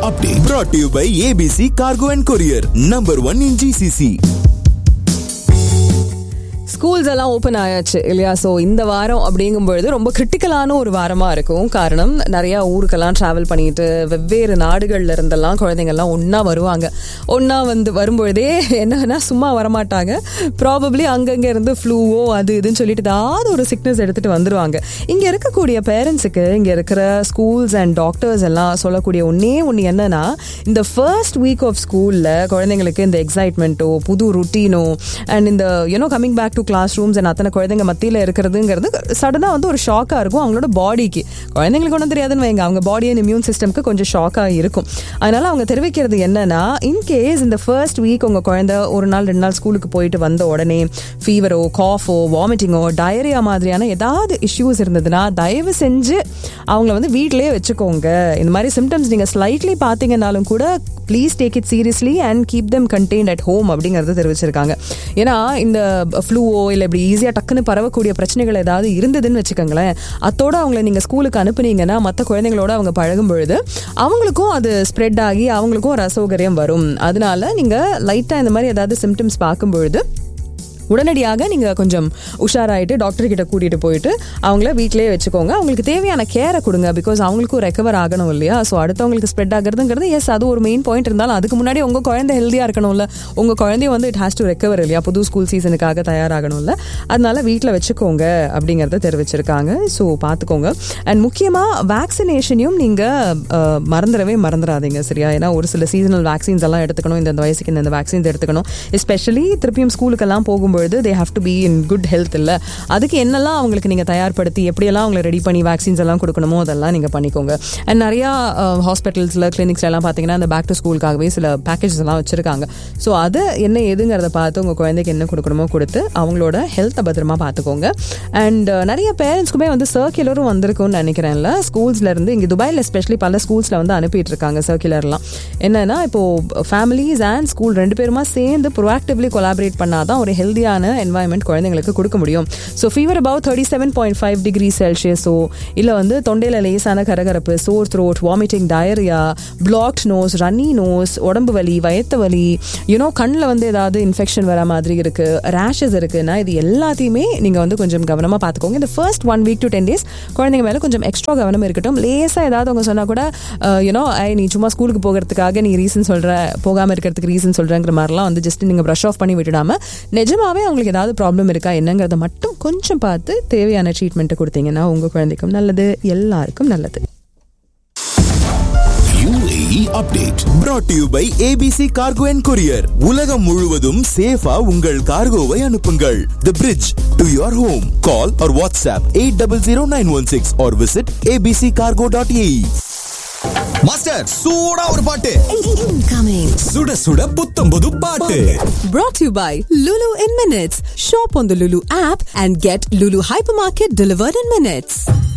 update brought to you by ABC Cargo and Courier, number one in GCC. Schools எல்லாம் open ஆயாச்சு இல்லையா so இந்த வாரம் அப்படிங்கும்பொழுது ரொம்ப கிரிட்டிக்கலான ஒரு வாரமாக இருக்கும் காரணம் நிறையா ஊருக்கெல்லாம் ட்ராவல் பண்ணிட்டு வெவ்வேறு நாடுகள்ல இருந்தெல்லாம் குழந்தைங்கள்லாம் ஒன்றா வருவாங்க ஒன்றா வந்து வரும்பொழுதே என்னன்னா சும்மா வரமாட்டாங்க ப்ராபப்ளி அங்கங்கே இருந்து ஃப்ளூவோ அது இதுன்னு சொல்லிட்டு ஏதாவது ஒரு சிக்னஸ் எடுத்துகிட்டு வந்துடுவாங்க இங்கே இருக்கக்கூடிய பேரண்ட்ஸுக்கு இங்கே இருக்கிற ஸ்கூல்ஸ் அண்ட் டாக்டர்ஸ் எல்லாம் சொல்லக்கூடிய ஒன்றே ஒன்று என்னன்னா இந்த ஃபர்ஸ்ட் வீக் ஆஃப் ஸ்கூலில் குழந்தைங்களுக்கு இந்த எக்ஸைட்மெண்ட்டோ புது ருட்டீனோ அண்ட் இந்த you know coming back to classrooms and அத்தனை குழந்தைங்க மத்தியில் இருக்கிறதுங்கிறது சடனாக வந்து ஒரு ஷாக்காக இருக்கும் அவங்களோட பாடிக்கு குழந்தைங்களுக்கு ஒன்றும் தெரியாதுன்னு வைங்க அவங்க பாடி அண்ட் இம்யூன் சிஸ்டம்க்கு கொஞ்சம் ஷாக்காக இருக்கும் அதனால அவங்க தெரிவிக்கிறது என்னன்னா இன்கேஸ் இந்த ஃபர்ஸ்ட் வீக் உங்கள் குழந்தை ஒரு நாள் ரெண்டு நாள் ஸ்கூலுக்கு போயிட்டு வந்த உடனே ஃபீவரோ காஃபோ வாமிட்டிங்கோ டயரியா மாதிரியான ஏதாவது இஷ்யூஸ் இருந்ததுன்னா தயவு செஞ்சு அவங்கள வந்து வீட்டிலேயே வச்சுக்கோங்க இந்த மாதிரி சிம்டம்ஸ் நீங்கள் ஸ்லைட்லி பார்த்தீங்கன்னாலும் கூட please take it seriously and keep them contained at home அப்படிங்கறத தெரிவிச்சிருக்காங்க ஏன்னா இந்த ஃப்ளூவோ இல்லை இப்படி ஈஸியாக டக்குன்னு பரவக்கூடிய பிரச்சனைகள் ஏதாவது இருந்ததுன்னு வச்சுக்கோங்களேன் அத்தோட அவங்கள நீங்கள் ஸ்கூலுக்கு அனுப்புனீங்கன்னா மற்ற குழந்தைங்களோட அவங்க பழகும் பொழுது அவங்களுக்கும் அது ஸ்ப்ரெட் ஆகி அவங்களுக்கும் ஒரு அசௌகரியம் வரும் அதனால நீங்கள் லைட்டாக இந்த மாதிரி ஏதாவது சிம்டம்ஸ் பார்க்கும் பொழுது உடனடியாக நீங்கள் கொஞ்சம் உஷாராயிட்டு டாக்டர் கிட்ட கூட்டிகிட்டு போயிட்டு அவங்கள வீட்டிலேயே வச்சுக்கோங்க அவங்களுக்கு தேவையான கேரை கொடுங்க பிகாஸ் அவங்களுக்கும் ரெக்கவர் ஆகணும் இல்லையா ஸோ அடுத்தவங்களுக்கு ஸ்ப்ரெட் ஆகுறதுங்கிறது எஸ் அது ஒரு மெயின் பாயிண்ட் இருந்தாலும் அதுக்கு முன்னாடி உங்கள் குழந்தை ஹெல்த்தியாக இருக்கணும்ல உங்கள் குழந்தைய வந்து இட் ஹேஸ் டு ரெக்கவர் இல்லையா புது ஸ்கூல் சீசனுக்காக தயாராகணும்ல அதனால வீட்டில் வச்சுக்கோங்க அப்படிங்கிறத தெரிவிச்சிருக்காங்க ஸோ பார்த்துக்கோங்க அண்ட் முக்கியமாக வேக்சினேஷனையும் நீங்கள் மறந்துடவே மறந்துடாதீங்க சரியா ஏன்னா ஒரு சில சீசனல் வேக்சின்ஸ் எல்லாம் எடுத்துக்கணும் இந்த வயசுக்கு இந்த வேக்சின்ஸ் எடுத்துக்கணும் எஸ்பெஷலி திருப்பியும் ஸ்கூலுக்கெல்லாம் போகும்போது they have to be in good health இல்லை அதுக்கு என்னெல்லாம் அவங்களுக்கு நீங்கள் தயார்படுத்தி எப்படியெல்லாம் அவங்களை ரெடி பண்ணி வேக்சின்ஸ் எல்லாம் கொடுக்கணுமோ அதெல்லாம் நீங்கள் பண்ணிக்கோங்க அண்ட் நிறையா ஹாஸ்பிட்டல்ஸில் கிளினிக்ஸ்ல எல்லாம் பார்த்தீங்கன்னா அந்த பேக் டு ஸ்கூலுக்காகவே சில பேக்கேஜஸ் எல்லாம் வச்சிருக்காங்க ஸோ அது என்ன ஏதுங்கிறத பார்த்து உங்கள் குழந்தைக்கு என்ன கொடுக்கணுமோ கொடுத்து அவங்களோட ஹெல்த்தை பத்திரமா பார்த்துக்கோங்க அண்ட் நிறைய பேரண்ட்ஸ்க்குமே வந்து சர்க்குலரும் வந்திருக்கும்னு நினைக்கிறேன்ல ஸ்கூல்ஸ்ல இருந்து இங்கே துபாயில் எஸ்பெஷலி பல ஸ்கூல்ஸில் வந்து அனுப்பிட்டு இருக்காங்க சர்க்குலர்லாம் என்னன்னா இப்போ ஃபேமிலிஸ் அண்ட் ஸ்கூல் ரெண்டு பேருமா சேர்ந்து ப்ரோஆக்டிவ்லி கொலாபரேட் பண்ணாதான் ஒரு ஹெல்தியான என்வாயன்மெண்ட் குழந்தைங்களுக்கு கொடுக்க முடியும் so fever about thirty seven point five degree செல்சியஸோ இல்லை வந்து தொண்டையில் லேசான கரகரப்பு sore throat vomiting diarrhoea blocked nose runny nose உடம்பு வலி வயத்த வலி யூனோ கண்ணில் வந்து ஏதாவது இன்ஃபெக்ஷன் வர மாதிரி இருக்கு ரேஷஸ் இருக்குன்னா இது எல்லாத்தையுமே நீங்கள் வந்து கொஞ்சம் கவனமாக பார்த்துக்கோங்க இந்த first one week to ten days குழந்தைங்க மேலே கொஞ்சம் எக்ஸ்ட்ரா கவனம் இருக்கட்டும் லேசாக ஏதாவது அவங்க சொன்னால் கூட யூனோ ஐ நீ சும்மா ஸ்கூலுக்கு போகிறதுக்காக நீ ரீசன் சொல்கிற போகாமல் இருக்கிறதுக்கு ரீசன் சொல்கிறேங்கிற மாதிரிலாம் வந்து ஜஸ்ட் நீங்கள் ப்ரஷ் ஆஃப் பண்ணி விட்டுடாம நிஜமாவே அவங்களுக்கு ஏதாவது ப்ராப்ளம் இருக்கா என்னங்கிறத மட்டும் கொஞ்சம் பார்த்து தேவையான ட்ரீட்மெண்ட்டை கொடுத்தீங்கன்னா உங்கள் குழந்தைக்கும் நல்லது எல்லாருக்கும் நல்லது UAE update brought to you by ABC Cargo and Courier. உலகம் முழுவதும் சேஃபா உங்கள் கார்கோவை அனுப்புங்கள். The bridge to your home. Call or WhatsApp 800916 or visit abccargo.ae. Master சூடா ஒரு பாட்டு Incoming. சுட சுட புத்தம் புது பாட்டு Brought to you by Lulu in Minutes. Shop on the Lulu app and get Lulu Hypermarket delivered in minutes.